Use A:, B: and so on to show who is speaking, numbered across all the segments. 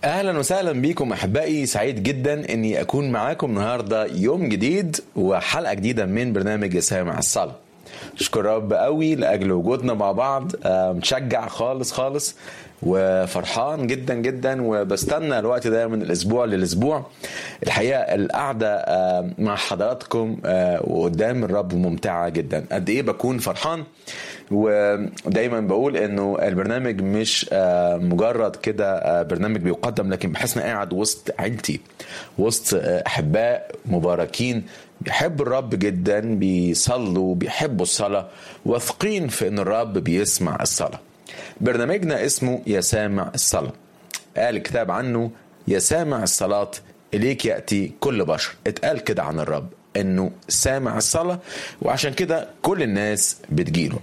A: اهلا وسهلا بيكم احبائي سعيد جدا اني اكون معاكم النهارده يوم جديد وحلقه جديده من برنامج سامع الصلاه اشكر رب قوي لاجل وجودنا مع بعض آه، متشجع خالص خالص وفرحان جدا جدا وبستنى الوقت ده من الاسبوع للاسبوع الحقيقه القعده آه، مع حضراتكم آه، وقدام الرب ممتعه جدا قد ايه بكون فرحان ودايما بقول انه البرنامج مش آه، مجرد كده آه، برنامج بيقدم لكن بحس اني قاعد وسط عيلتي وسط آه، احباء مباركين بيحبوا الرب جدا بيصلوا بيحبوا الصلاه واثقين في ان الرب بيسمع الصلاه برنامجنا اسمه يا سامع الصلاه قال الكتاب عنه يا سامع الصلاه اليك ياتي كل بشر اتقال كده عن الرب انه سامع الصلاه وعشان كده كل الناس بتجيله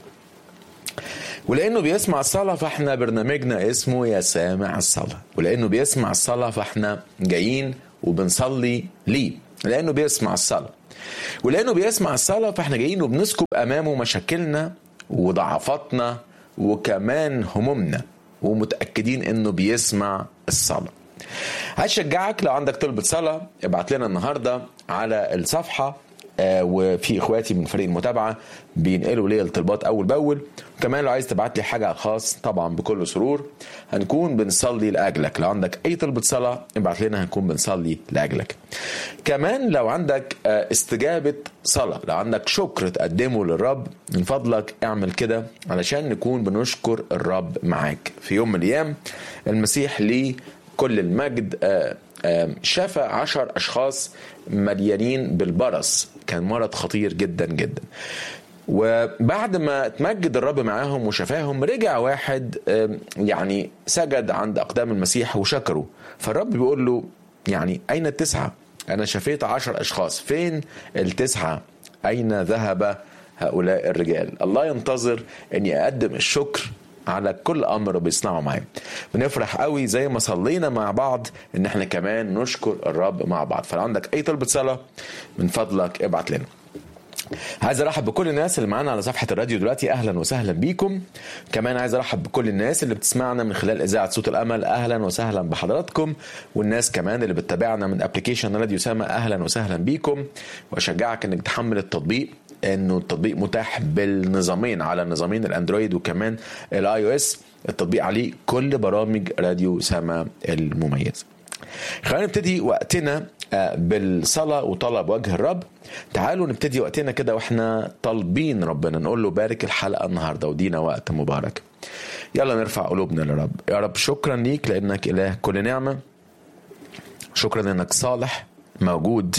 A: ولانه بيسمع الصلاه فاحنا برنامجنا اسمه يا سامع الصلاه ولانه بيسمع الصلاه فاحنا جايين وبنصلي ليه لانه بيسمع الصلاه ولانه بيسمع الصلاه فاحنا جايين وبنسكب امامه مشاكلنا وضعفاتنا وكمان همومنا ومتاكدين انه بيسمع الصلاه هشجعك لو عندك طلبة صلاة ابعت لنا النهاردة على الصفحة آه، وفي اخواتي من فريق المتابعه بينقلوا لي الطلبات اول باول وكمان لو عايز تبعت لي حاجه خاص طبعا بكل سرور هنكون بنصلي لاجلك لو عندك اي طلبه صلاه ابعت لنا هنكون بنصلي لاجلك كمان لو عندك آه، استجابه صلاه لو عندك شكر تقدمه للرب من فضلك اعمل كده علشان نكون بنشكر الرب معاك في يوم من الايام المسيح ليه كل المجد آه، آه، شفى عشر أشخاص مليانين بالبرص كان مرض خطير جدا جدا وبعد ما تمجد الرب معاهم وشفاهم رجع واحد آه، يعني سجد عند أقدام المسيح وشكره فالرب بيقول له يعني أين التسعة أنا شفيت عشر أشخاص فين التسعة أين ذهب هؤلاء الرجال الله ينتظر أني أقدم الشكر على كل امر بيصنعه معاه بنفرح قوي زي ما صلينا مع بعض ان احنا كمان نشكر الرب مع بعض فلو عندك اي طلبة صلاة من فضلك ابعت لنا عايز ارحب بكل الناس اللي معانا على صفحه الراديو دلوقتي اهلا وسهلا بيكم كمان عايز ارحب بكل الناس اللي بتسمعنا من خلال اذاعه صوت الامل اهلا وسهلا بحضراتكم والناس كمان اللي بتتابعنا من ابلكيشن راديو سما اهلا وسهلا بيكم واشجعك انك تحمل التطبيق انه التطبيق متاح بالنظامين على نظامين الاندرويد وكمان الاي او اس التطبيق عليه كل برامج راديو سما المميزه خلينا نبتدي وقتنا آه، بالصلاة وطلب وجه الرب تعالوا نبتدي وقتنا كده واحنا طالبين ربنا نقول له بارك الحلقة النهاردة ودينا وقت مبارك يلا نرفع قلوبنا للرب يا رب شكرا ليك لأنك إله كل نعمة شكرا لأنك صالح موجود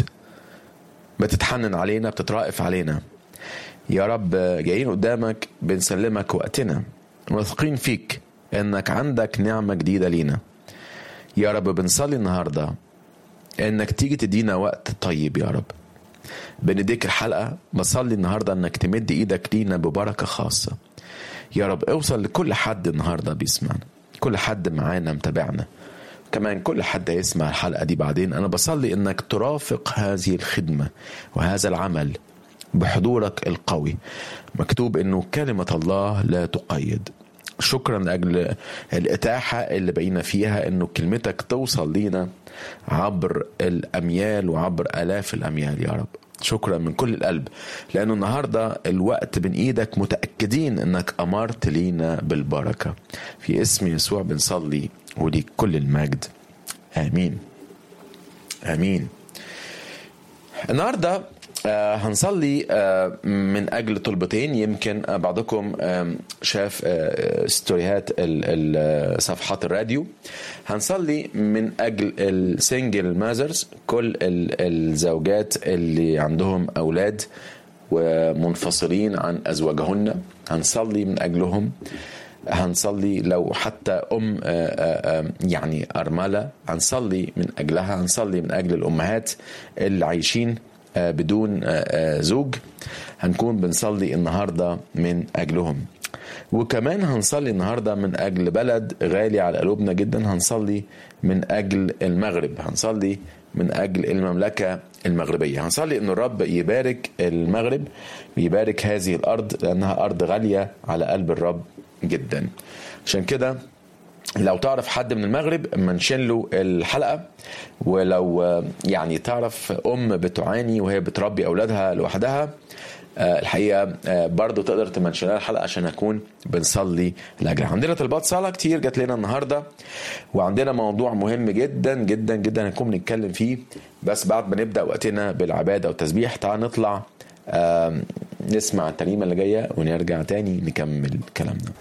A: بتتحنن علينا بتترائف علينا يا رب جايين قدامك بنسلمك وقتنا واثقين فيك انك عندك نعمة جديدة لينا يا رب بنصلي النهاردة انك تيجي تدينا وقت طيب يا رب بنديك الحلقة بصلي النهاردة انك تمد ايدك لينا ببركة خاصة يا رب اوصل لكل حد النهاردة بيسمعنا كل حد معانا متابعنا كمان كل حد يسمع الحلقة دي بعدين أنا بصلي إنك ترافق هذه الخدمة وهذا العمل بحضورك القوي مكتوب إنه كلمة الله لا تقيد شكرا لأجل الإتاحة اللي بقينا فيها إنه كلمتك توصل لينا عبر الأميال وعبر آلاف الأميال يا رب شكرا من كل القلب لأنه النهاردة الوقت بين إيدك متأكدين إنك أمرت لينا بالبركة في اسم يسوع بنصلي وليك كل المجد آمين آمين النهارده آه، هنصلي آه، من اجل طلبتين يمكن آه، بعضكم آم، شاف آه، ستوريهات ال- ال- صفحات الراديو هنصلي من اجل السنجل ماذرز كل ال- الزوجات اللي عندهم اولاد ومنفصلين عن ازواجهن هنصلي من اجلهم هنصلي لو حتى ام آه، آه، آه، يعني ارمله هنصلي من اجلها هنصلي من اجل الامهات اللي عايشين آه، بدون آه، آه، زوج هنكون بنصلي النهارده من اجلهم وكمان هنصلي النهارده من اجل بلد غالي على قلوبنا جدا هنصلي من اجل المغرب هنصلي من اجل المملكه المغربيه هنصلي ان الرب يبارك المغرب ويبارك هذه الارض لانها ارض غاليه على قلب الرب جدا عشان كده لو تعرف حد من المغرب منشن له الحلقه ولو آه، يعني تعرف ام بتعاني وهي بتربي اولادها لوحدها آه، الحقيقه آه، برضو تقدر تمنشن لها الحلقه عشان نكون بنصلي لاجلها عندنا طلبات صلاه كتير جات لنا النهارده وعندنا موضوع مهم جدا جدا جدا هنكون بنتكلم فيه بس بعد ما نبدا وقتنا بالعباده والتسبيح تعال نطلع آم، نسمع الترنيمه اللي جايه ونرجع تاني نكمل كلامنا